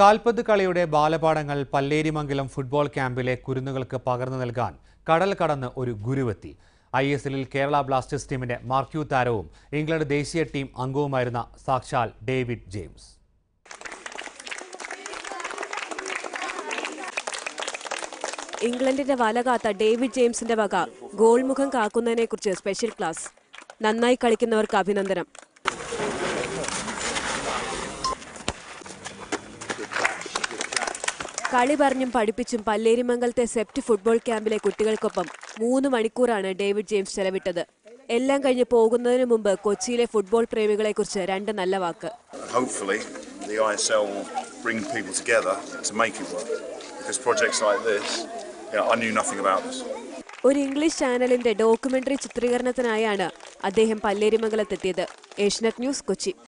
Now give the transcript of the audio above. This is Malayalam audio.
കാൽപന്ത് കളിയുടെ ബാലപാഠങ്ങൾ പല്ലേരിമംഗലം ഫുട്ബോൾ ക്യാമ്പിലെ കുരുന്നുകൾക്ക് പകർന്നു നൽകാൻ കടൽ കടന്ന് ഒരു ഗുരുവെത്തി ഐ എസ് എല്ലിൽ കേരള ബ്ലാസ്റ്റേഴ്സ് ടീമിന്റെ മാർക്യൂ താരവും ഇംഗ്ലണ്ട് ദേശീയ ടീം അംഗവുമായിരുന്ന സാക്ഷാൽ ഡേവിഡ് ജെയിംസ് ഇംഗ്ലണ്ടിന്റെ വല കാത്ത ഡേവിഡ് ജെയിംസിന്റെ വക ഗോൾമുഖം കാക്കുന്നതിനെക്കുറിച്ച് സ്പെഷ്യൽ ക്ലാസ് നന്നായി കളിക്കുന്നവർക്ക് അഭിനന്ദനം കളി പറഞ്ഞും പഠിപ്പിച്ചും പല്ലേരിമംഗലത്തെ സെപ്റ്റ് ഫുട്ബോൾ ക്യാമ്പിലെ കുട്ടികൾക്കൊപ്പം മൂന്ന് മണിക്കൂറാണ് ഡേവിഡ് ജെയിംസ് ചെലവിട്ടത് എല്ലാം കഴിഞ്ഞ് പോകുന്നതിന് മുമ്പ് കൊച്ചിയിലെ ഫുട്ബോൾ പ്രേമികളെക്കുറിച്ച് രണ്ട് നല്ല വാക്ക് hopefully the ISL will bring people together to make it work. Because projects like this, you know, I knew nothing about this. ഒരു ഇംഗ്ലീഷ് ചാനലിന്റെ ഡോക്യുമെന്ററി ചിത്രീകരണത്തിനായാണ് അദ്ദേഹം പല്ലേരിമംഗലത്തെത്തിയത് ഏഷ്യനെറ്റ് ന്യൂസ് കൊച്ചി